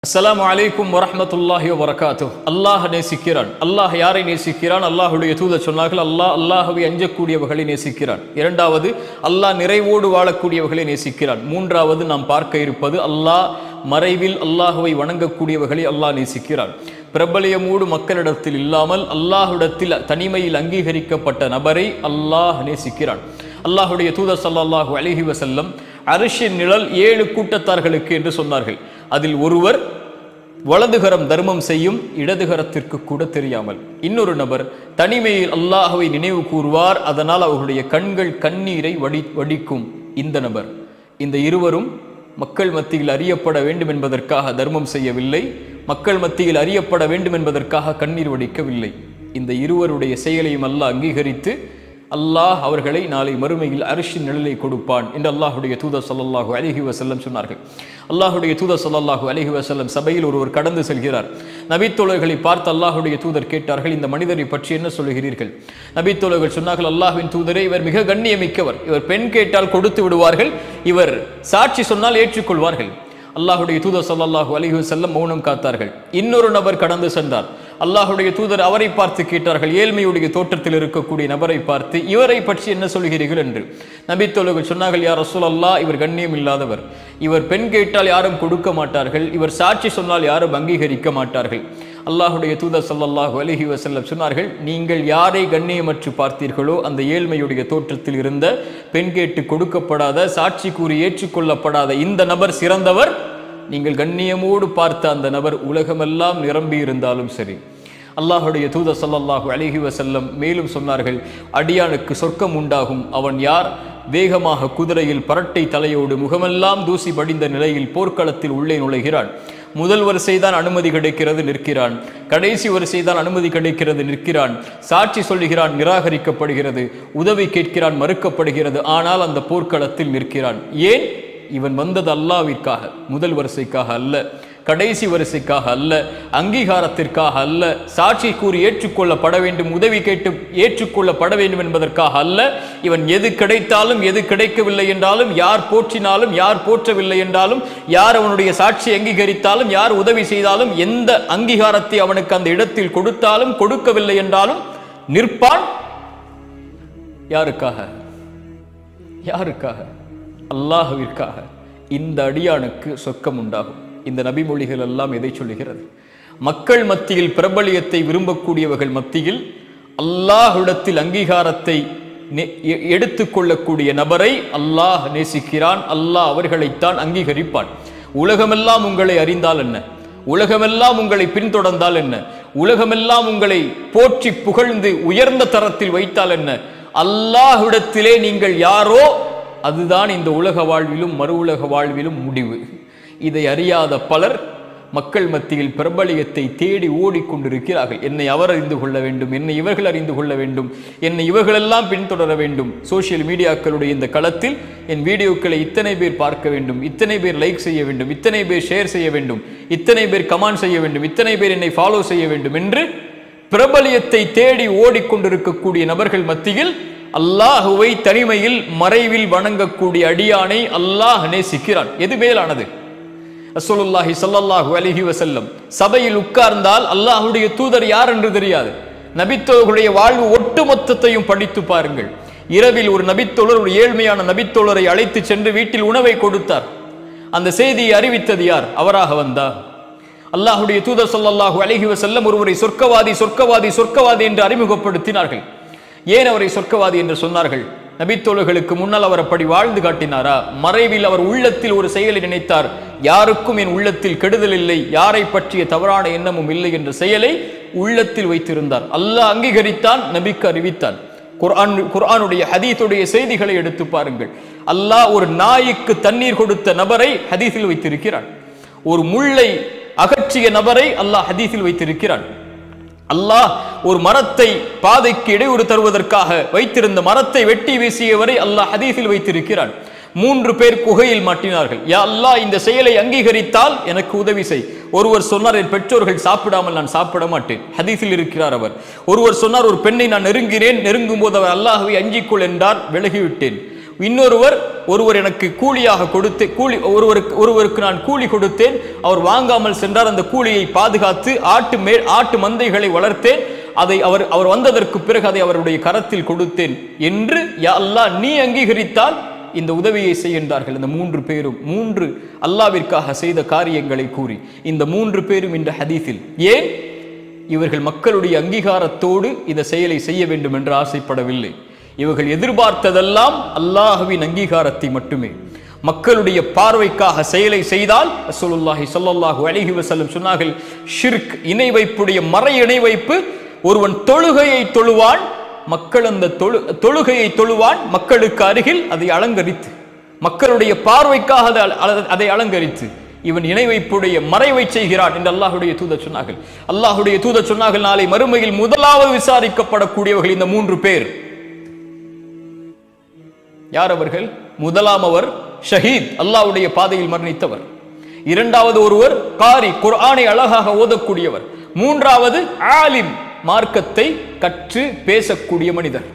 அஸ்ஸலாமு அலைக்கும் வரஹ்மத்துல்லாஹி வபரகாத்து அல்லாஹ் நேசிக்கிறான் அல்லாஹ் யாரை நேசிக்கிறான் அல்லாஹுடைய தூதர் சொன்னார்கள் அல்லாஹ் அல்லாஹுவை அஞ்சக்கூடியவர்களை நேசிக்கிறான் இரண்டாவது அல்லாஹ் நிறைவோடு வாழக்கூடியவர்களை நேசிக்கிறான் மூன்றாவது நாம் பார்க்க இருப்பது அல்லாஹ் மறைவில் அல்லாஹுவை வணங்கக்கூடியவர்களை அல்லாஹ் நேசிக்கிறான் பிரபலியமோடு மக்களிடத்தில் இல்லாமல் அல்லாஹ்விடத்தில் தனிமையில் அங்கீகரிக்கப்பட்ட நபரை அல்லாஹ் நேசிக்கிறான் அல்லாஹுடைய தூதர் ஸல்லல்லாஹு அலைஹி வஸல்லம் அரிஷின் நிழல் ஏழு கூட்டத்தார்களுக்கு என்று சொன்னார்கள் அதில் ஒருவர் வலதுகரம் தர்மம் செய்யும் இடதுகரத்திற்கு கூட தெரியாமல் இன்னொரு நபர் தனிமையில் அல்லாஹுவை நினைவு கூறுவார் அதனால் அவர்களுடைய கண்கள் கண்ணீரை வடி வடிக்கும் இந்த நபர் இந்த இருவரும் மக்கள் மத்தியில் அறியப்பட வேண்டும் என்பதற்காக தர்மம் செய்யவில்லை மக்கள் மத்தியில் அறியப்பட வேண்டும் என்பதற்காக கண்ணீர் வடிக்கவில்லை இந்த இருவருடைய செயலையும் அல்லாஹ் அங்கீகரித்து அல்லாஹ் அவர்களை நாளை மறுமையில் அரிசின் நிழலை கொடுப்பான் என்று அல்லாஹுடைய தூதர் ஸல்லல்லாஹு அலைஹி வஸல்லம் சொன்னார்கள் அல்லாஹுடைய தூதர் ஸல்லல்லாஹு அலைஹி வஸல்லம் சபையில் ஒருவர் கடந்து செல்கிறார் நபித்தோழர்களை பார்த்து அல்லாஹுடைய தூதர் கேட்டார்கள் இந்த மனிதரை பற்றி என்ன சொல்லுகிறீர்கள் நபித்தோழர்கள் சொன்னார்கள் அல்லாஹ்வின் தூதரே இவர் மிக கண்ணியமிக்கவர் இவர் பெண் கேட்டால் கொடுத்து விடுவார்கள் இவர் சாட்சி சொன்னால் ஏற்றுக்கொள்வார்கள் அல்லாஹுடைய தூதர் ஸல்லல்லாஹு அலைஹி வஸல்லம் மௌனம் காத்தார்கள் இன்னொரு நபர் கடந்து சென்றார் அல்லாஹுடைய தூதர் அவரை பார்த்து கேட்டார்கள் ஏழ்மையுடைய தோற்றத்தில் இருக்கக்கூடிய நபரை பார்த்து இவரை பற்றி என்ன சொல்கிறீர்கள் என்று நபித்தோழர்கள் சொன்னார்கள் யார் ரசூல் அல்லாஹ் இவர் கண்ணியம் இல்லாதவர் இவர் பெண் கேட்டால் யாரும் கொடுக்க மாட்டார்கள் இவர் சாட்சி சொன்னால் யாரும் அங்கீகரிக்க மாட்டார்கள் அல்லாஹுடைய தூதர் ஸல்லல்லாஹு அலைஹி வஸல்லம் சொன்னார்கள் நீங்கள் யாரை கண்ணியமற்று பார்த்தீர்களோ அந்த ஏழ்மையுடைய தோற்றத்தில் இருந்த பெண் கேட்டு கொடுக்கப்படாத சாட்சி கூறி ஏற்றுக்கொள்ளப்படாத இந்த நபர் சிறந்தவர் நீங்கள் கண்ணியமோடு பார்த்த அந்த நபர் உலகமெல்லாம் நிரம்பி இருந்தாலும் சரி அல்லாஹுடைய தூதர் ஸல்லல்லாஹு அலைஹி வஸல்லம் மேலும் சொன்னார்கள் அடியானுக்கு சொர்க்கம் உண்டாகும் அவன் யார் வேகமாக குதிரையில் பரட்டை தலையோடு முகமெல்லாம் தூசி படிந்த நிலையில் போர்க்களத்தில் உள்ளே நுழைகிறான் முதல் வரிசை தான் அனுமதி கிடைக்கிறது நிற்கிறான் கடைசி வரிசை தான் அனுமதி கிடைக்கிறது நிற்கிறான் சாட்சி சொல்லுகிறான் நிராகரிக்கப்படுகிறது உதவி கேட்கிறான் மறுக்கப்படுகிறது ஆனால் அந்த போர்க்களத்தில் நிற்கிறான் ஏன் இவன் வந்தது அல்லாவிற்காக முதல் வரிசைக்காக அல்ல கடைசி வரிசைக்காக அல்ல அங்கீகாரத்திற்காக அல்ல சாட்சி கூறி ஏற்றுக்கொள்ளப்பட வேண்டும் உதவி கேட்டு ஏற்றுக்கொள்ளப்பட வேண்டும் என்பதற்காக அல்ல இவன் எது கிடைத்தாலும் எது கிடைக்கவில்லை என்றாலும் யார் போற்றினாலும் யார் போற்றவில்லை என்றாலும் யார் அவனுடைய சாட்சி அங்கீகரித்தாலும் யார் உதவி செய்தாலும் எந்த அங்கீகாரத்தை அவனுக்கு அந்த இடத்தில் கொடுத்தாலும் கொடுக்கவில்லை என்றாலும் நிற்பான் யாருக்காக யாருக்காக அல்லாஹுவிற்காக இந்த அடியானுக்கு சொர்க்கம் உண்டாகும் இந்த நபிமொழிகள் எல்லாம் எதை சொல்லுகிறது மக்கள் மத்தியில் பிரபலியத்தை விரும்பக்கூடியவர்கள் மத்தியில் அல்லாஹ்விடத்தில் அங்கீகாரத்தை நெ- எ- எடுத்துக்கொள்ளக்கூடிய நபரை அல்லாஹ் நேசிக்கிறான் அல்லாஹ் அவர்களைத்தான் அங்கீகரிப்பான் உலகமெல்லாம் உங்களை அறிந்தால் என்ன உலகமெல்லாம் உங்களை பின்தொடர்ந்தால் என்ன உலகமெல்லாம் உங்களை போற்றி புகழ்ந்து உயர்ந்த தரத்தில் வைத்தால் என்ன அல்லாஹ்விடத்திலே நீங்கள் யாரோ அதுதான் இந்த உலக வாழ்விலும் மறு உலக வாழ்விலும் முடிவு இதை அறியாத பலர் மக்கள் மத்தியில் பிரபலியத்தை தேடி ஓடிக்கொண்டிருக்கிறார்கள் என்னை அவர் அறிந்து கொள்ள வேண்டும் என்னை இவர்கள் அறிந்து கொள்ள வேண்டும் என்னை இவர்களெல்லாம் பின்தொடர வேண்டும் சோஷியல் மீடியாக்களுடைய இந்த களத்தில் என் வீடியோக்களை இத்தனை பேர் பார்க்க வேண்டும் இத்தனை பேர் லைக் செய்ய வேண்டும் இத்தனை பேர் ஷேர் செய்ய வேண்டும் இத்தனை பேர் கமெண்ட் செய்ய வேண்டும் இத்தனை பேர் என்னை ஃபாலோ செய்ய வேண்டும் என்று பிரபலியத்தை தேடி ஓடிக்கொண்டிருக்கக்கூடிய நபர்கள் மத்தியில் அல்லாஹுவை தனிமையில் மறைவில் வணங்கக்கூடிய அடியானை அல்லாஹ் நேசிக்கிறான் எது மேலானது ரசூலுல்லாஹி ஸல்லல்லாஹு அலைஹி வஸல்லம் சபையில் உட்கார்ந்தால் அல்லாஹ்வுடைய தூதர் யார் என்று தெரியாது நபித்தோழர்களுடைய வாழ்வு ஒட்டுமொத்தத்தையும் படித்து பாருங்கள் இரவில் ஒரு நபித்தோழர் ஒரு ஏழ்மையான நபித்தோழரை அழைத்து சென்று வீட்டில் உணவை கொடுத்தார் அந்த செய்தியை அறிவித்தது யார் அவராக வந்தா அல்லாஹ்வுடைய தூதர் ஸல்லல்லாஹு அலைஹி வஸல்லம் ஒருவரை சொர்க்கவாதி சொர்க்கவாதி சொர்க்கவாதி என்று அறிமுகப்படுத்தினார்கள் ஏன் அவரை சொர்க்கவாதி என்று சொன்னார்கள் நபித்தோழர்களுக்கு முன்னால் அவர் அப்படி வாழ்ந்து காட்டினாரா மறைவில் அவர் உள்ளத்தில் ஒரு செயலை நினைத்தார் யாருக்கும் என் உள்ளத்தில் கெடுதல் இல்லை யாரை பற்றிய தவறான எண்ணமும் இல்லை என்ற செயலை உள்ளத்தில் வைத்திருந்தார் அல்லாஹ் அங்கீகரித்தான் நபிக்கு அறிவித்தான் குர்ஆன் குர்ஆனுடைய ஹதீஸுடைய செய்திகளை எடுத்து பாருங்கள் அல்லாஹ் ஒரு நாய்க்கு தண்ணீர் கொடுத்த நபரை ஹதீஸில் வைத்திருக்கிறான் ஒரு முள்ளை அகற்றிய நபரை அல்லாஹ் ஹதீஸில் வைத்திருக்கிறான் அல்லாஹ் ஒரு மரத்தை பாதைக்கு இடையூறு தருவதற்காக வைத்திருந்த மரத்தை வெட்டி வீசியவரை அல்லாஹ் ஹதீஸில் வைத்திருக்கிறான் மூன்று பேர் குகையில் மாட்டினார்கள் யா அல்லாஹ் இந்த செயலை அங்கீகரித்தால் எனக்கு உதவி செய் ஒருவர் சொன்னார் என் பெற்றோர்கள் சாப்பிடாமல் நான் சாப்பிட மாட்டேன் ஹதீஸில் இருக்கிறார் அவர் ஒருவர் சொன்னார் ஒரு பெண்ணை நான் நெருங்கினேன் நெருங்கும் போது அவர் அல்லாஹ்வை அஞ்சிக்கொள் என்றார் விலகிவிட்டேன் இன்னொருவர் ஒருவர் எனக்கு கூலியாக கொடுத்து கூலி ஒருவருக்கு ஒருவருக்கு நான் கூலி கொடுத்தேன் அவர் வாங்காமல் சென்றார் அந்த கூலியை பாதுகாத்து ஆட்டு மே ஆட்டு மந்தைகளை வளர்த்தேன் அதை அவர் அவர் வந்ததற்கு பிறகு அதை அவருடைய கரத்தில் கொடுத்தேன் என்று யா அல்லாஹ் நீ அங்கீகரித்தால் இந்த உதவியை செய்கின்றார்கள் இந்த மூன்று பேரும் மூன்று அல்லாவிற்காக செய்த காரியங்களை கூறி இந்த மூன்று பேரும் இந்த ஹதீஸில் ஏன் இவர்கள் மக்களுடைய அங்கீகாரத்தோடு இந்த செயலை செய்ய வேண்டும் என்று ஆசைப்படவில்லை இவர்கள் எதிர்பார்த்ததெல்லாம் அல்லாஹுவின் அங்கீகாரத்தை மட்டுமே மக்களுடைய பார்வைக்காக செயலை செய்தால் ரசூலுல்லாஹி ஸல்லல்லாஹு அலைஹி வஸல்லம் சொன்னார்கள் ஷிர்க் இணை வைப்புடைய மறை இணை வைப்பு ஒருவன் தொழுகையை தொழுவான் மக்கள் அந்த தொழு தொழுகையை தொழுவான் மக்களுக்கு அருகில் அதை அலங்கரித்து மக்களுடைய பார்வைக்காக அதை அல- அதை அலங்கரித்து இவன் இணை வைப்புடைய மறைவை செய்கிறான் என்று அல்லாஹுடைய தூதர் சொன்னார்கள் அல்லாஹுடைய தூதர் சொன்னார்கள் நாளை மறுமையில் முதலாவது விசாரிக்கப்படக்கூடியவர்கள் இந்த மூன்று பேர் யார் அவர்கள் முதலாம் அவர் ஷஹீத் அல்லாஹ்வுடைய பாதையில் மரணித்தவர் இரண்டாவது ஒருவர் காரி குர்ஆனை அழகாக ஓதக்கூடியவர் மூன்றாவது ஆலிம் மார்க்கத்தை கற்று பேசக்கூடிய மனிதர்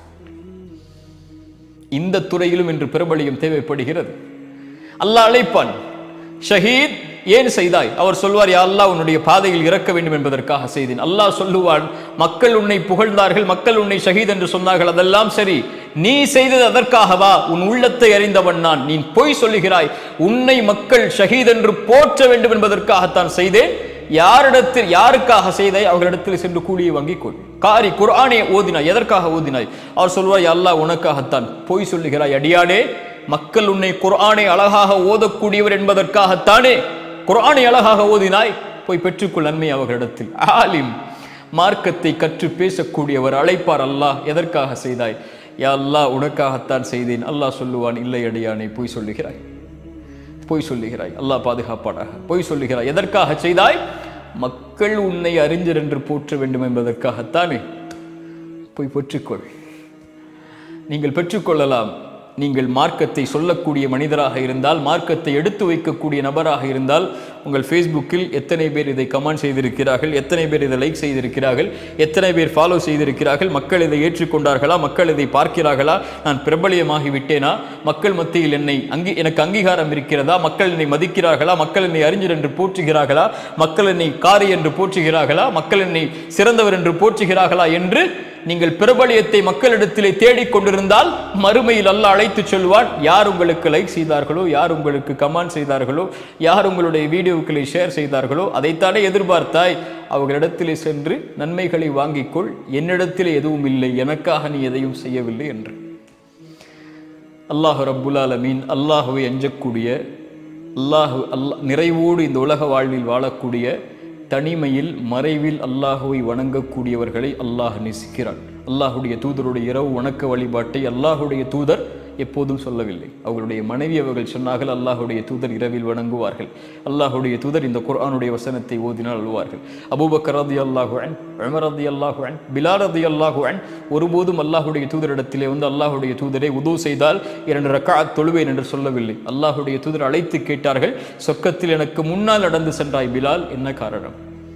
இந்த துறையிலும் இன்று பிரபலியம் தேவைப்படுகிறது அல்லாஹ் அழைப்பான் ஷஹீத் ஏன் செய்தாய் அவர் சொல்வார் யா அல்லாஹ் உன்னுடைய பாதையில் இறக்க வேண்டும் என்பதற்காக செய்தேன் அல்லாஹ் சொல்லுவான் மக்கள் உன்னை புகழ்ந்தார்கள் மக்கள் உன்னை ஷஹீத் என்று சொன்னார்கள் அதெல்லாம் சரி நீ செய்தது அதற்காகவா உன் உள்ளத்தை அறிந்தவன் நான் நீ பொய் சொல்லுகிறாய் உன்னை மக்கள் ஷஹீத் என்று போற்ற வேண்டும் என்பதற்காகத்தான் செய்தேன் யாரிடத்தில் யாருக்காக செய்தாய் அவர்களிடத்தில் சென்று கூலியை வாங்கிக் கொள் காரி குர்ஆனை ஓதினாய் எதற்காக ஓதினாய் அவர் சொல்வாய் அல்லாஹ் உனக்காகத்தான் பொய் சொல்லுகிறாய் அடியானே மக்கள் உன்னை குர்ஆனை அழகாக ஓதக்கூடியவர் என்பதற்காகத்தானே குர்ஆனை அழகாக ஓதினாய் போய் பெற்றுக்கொள் நன்மை அவர்களிடத்தில் ஆலிம் மார்க்கத்தை கற்று பேசக்கூடியவர் அழைப்பார் அல்லாஹ் எதற்காக செய்தாய் யா அல்லாஹ் உனக்காகத்தான் செய்தேன் அல்லாஹ் சொல்லுவான் இல்லை அடியானே பொய் சொல்லுகிறாய் பொய் சொல்லுகிறாய் அல்லாஹ் பாதுகாப்பானாக பொய் சொல்லுகிறாய் எதற்காக செய்தாய் மக்கள் உன்னை அறிஞர் என்று போற்ற வேண்டும் என்பதற்காகத்தானே போய் பெற்றுக்கொள் நீங்கள் பெற்றுக்கொள்ளலாம் நீங்கள் மார்க்கத்தை சொல்லக்கூடிய மனிதராக இருந்தால் மார்க்கத்தை எடுத்து வைக்கக்கூடிய நபராக இருந்தால் உங்கள் ஃபேஸ்புக்கில் எத்தனை பேர் இதை கமெண்ட் செய்திருக்கிறார்கள் எத்தனை பேர் இதை லைக் செய்திருக்கிறார்கள் எத்தனை பேர் ஃபாலோ செய்திருக்கிறார்கள் மக்கள் இதை ஏற்றுக்கொண்டார்களா மக்கள் இதை பார்க்கிறார்களா நான் பிரபலியமாகி விட்டேனா மக்கள் மத்தியில் என்னை அங்கி எனக்கு அங்கீகாரம் இருக்கிறதா மக்கள் என்னை மதிக்கிறார்களா மக்கள் என்னை அறிஞர் என்று போற்றுகிறார்களா மக்கள் என்னை காரி என்று போற்றுகிறார்களா மக்கள் என்னை சிறந்தவர் என்று போற்றுகிறார்களா என்று நீங்கள் பிரபலியத்தை மக்களிடத்திலே தேடிக் கொண்டிருந்தால் மறுமையில் அல்லாஹ் அழைத்துச் சொல்வான் யார் உங்களுக்கு லைக் செய்தார்களோ யார் உங்களுக்கு கமெண்ட் செய்தார்களோ யார் உங்களுடைய வீடியோக்களை ஷேர் செய்தார்களோ அதைத்தானே எதிர்பார்த்தாய் அவர்களிடத்திலே சென்று நன்மைகளை வாங்கிக்கொள் என்னிடத்திலே எதுவும் இல்லை எனக்காக நீ எதையும் செய்யவில்லை என்று அல்லாஹ் ரப்புல் ஆலமீன் அல்லாஹுவை அஞ்சக்கூடிய அல்லாஹு அல்லாஹ் நிறைவோடு இந்த உலக வாழ்வில் வாழக்கூடிய தனிமையில் மறைவில் அல்லாஹுவை வணங்கக்கூடியவர்களை அல்லாஹ் நேசிக்கிறான் அல்லாஹுடைய தூதருடைய இரவு வணக்க வழிபாட்டை அல்லாஹுடைய தூதர் எப்போதும் சொல்லவில்லை அவர்களுடைய மனைவி அவர்கள் சொன்னார்கள் அல்லாஹுடைய தூதர் இரவில் வணங்குவார்கள் அல்லாஹுடைய தூதர் இந்த குர்ஆனுடைய வசனத்தை ஓதினால் அழுவார்கள் அபூபக்கர் ரதி அல்லாஹு அன் உமர் ரதி அல்லாஹு அன் பிலால் ரதி அல்லாஹு அன் ஒருபோதும் அல்லாஹுடைய தூதரிடத்திலே வந்து அல்லாஹுடைய தூதரை உதவு செய்தால் இரண்டு ரக்காத் தொழுவேன் என்று சொல்லவில்லை அல்லாஹுடைய தூதர் அழைத்து கேட்டார்கள் சொர்க்கத்தில் எனக்கு முன்னால் நடந்து சென்றாய் பிலால் என்ன காரணம்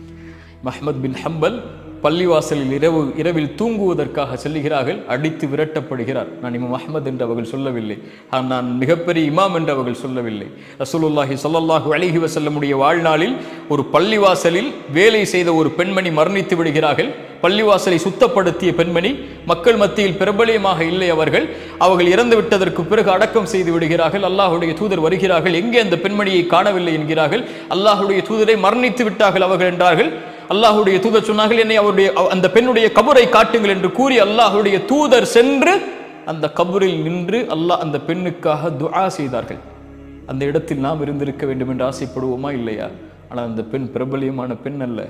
மஹ்மத் பின் ஹம்பல் பள்ளிவாசலில் இரவு இரவில் தூங்குவதற்காக செல்லுகிறார்கள் அடித்து விரட்டப்படுகிறார் நான் இமாம் அஹ்மத் என்று அவர்கள் சொல்லவில்லை ஆம், நான் மிகப்பெரிய இமாம் என்று அவர்கள் சொல்லவில்லை ரசூலுல்லாஹி ஸல்லல்லாஹு அலைஹி வஸல்லமுடைய வாழ்நாளில் ஒரு பள்ளிவாசலில் வேலை செய்த ஒரு பெண்மணி மரணித்து விடுகிறார்கள் பள்ளிவாசலை சுத்தப்படுத்திய பெண்மணி மக்கள் மத்தியில் பிரபலியமாக இல்லை அவர்கள் அவர்கள் இறந்து விட்டதற்கு பிறகு அடக்கம் செய்து விடுகிறார்கள் அல்லாஹுடைய தூதர் வருகிறார்கள் எங்கே அந்த பெண்மணியை காணவில்லை என்கிறார்கள் அல்லாஹுடைய தூதரை மரணித்து விட்டார்கள் அவர்கள் என்றார்கள் அல்லாஹுடைய தூதர் சொன்னார்கள் என்னை அவருடைய அவ- அந்த பெண்ணுடைய கபரை காட்டுங்கள் என்று கூறி அல்லாஹுடைய தூதர் சென்று அந்த கபரில் நின்று அல்லாஹ் அந்த பெண்ணுக்காக துஆ செய்தார்கள் அந்த இடத்தில் நாம் இருந்திருக்க வேண்டும் என்று ஆசைப்படுவோமா இல்லையா ஆனால் அந்த பெண் பிரபலியமான பெண் அல்ல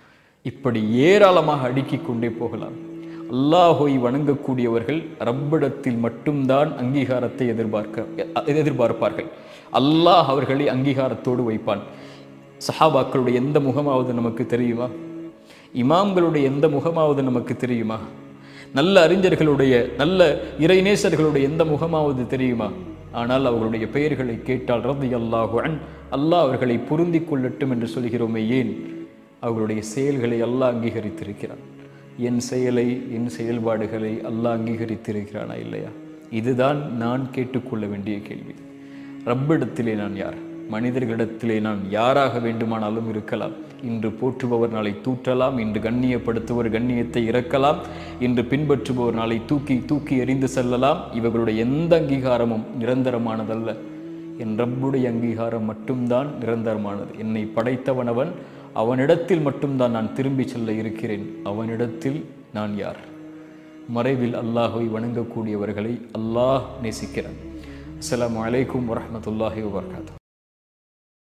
இப்படி ஏராளமாக அடுக்கிக் கொண்டே போகலாம் அல்லாஹை வணங்கக்கூடியவர்கள் ரப்பிடத்தில் மட்டும்தான் அங்கீகாரத்தை எதிர்பார்க்க எதிர்பார்ப்பார்கள் அல்லாஹ் அவர்களை அங்கீகாரத்தோடு வைப்பான் சஹாபாக்களுடைய எந்த முகமாவது நமக்கு தெரியுமா இமாம்களுடைய எந்த முகமாவது நமக்கு தெரியுமா நல்ல அறிஞர்களுடைய நல்ல இறைநேசர்களுடைய எந்த முகமாவது தெரியுமா ஆனால் அவர்களுடைய பெயர்களை கேட்டால் ரதி அல்லாஹு அன் அல்லாஹ் அவர்களை பொருந்திக் கொள்ளட்டும் என்று சொல்கிறோமே ஏன் அவர்களுடைய செயல்களை அல்லாஹ் அங்கீகரித்திருக்கிறான் என் செயலை என் செயல்பாடுகளை அல்லாஹ் அங்கீகரித்திருக்கிறானா இல்லையா இதுதான் நான் கேட்டுக்கொள்ள வேண்டிய கேள்வி ரப்பிடத்திலே நான் யார் மனிதர்களிடத்திலே நான் யாராக வேண்டுமானாலும் இருக்கலாம் இன்று போற்றுபவர் நாளை தூற்றலாம் இன்று கண்ணியப்படுத்துவர் கண்ணியத்தை இறக்கலாம் இன்று பின்பற்றுபவர் நாளை தூக்கி தூக்கி எறிந்து செல்லலாம் இவர்களுடைய எந்த அங்கீகாரமும் நிரந்தரமானதல்ல என் ரப்புடைய அங்கீகாரம் மட்டும்தான் நிரந்தரமானது என்னை படைத்தவனவன் அவனிடத்தில் மட்டும்தான் நான் திரும்பி செல்ல இருக்கிறேன் அவனிடத்தில் நான் யார் மறைவில் அல்லாஹை வணங்கக்கூடியவர்களை அல்லாஹ் நேசிக்கிறான் அஸ்ஸலாமு அலைக்கும் வரஹ்மத்துல்லாஹி வபரகாத்துஹு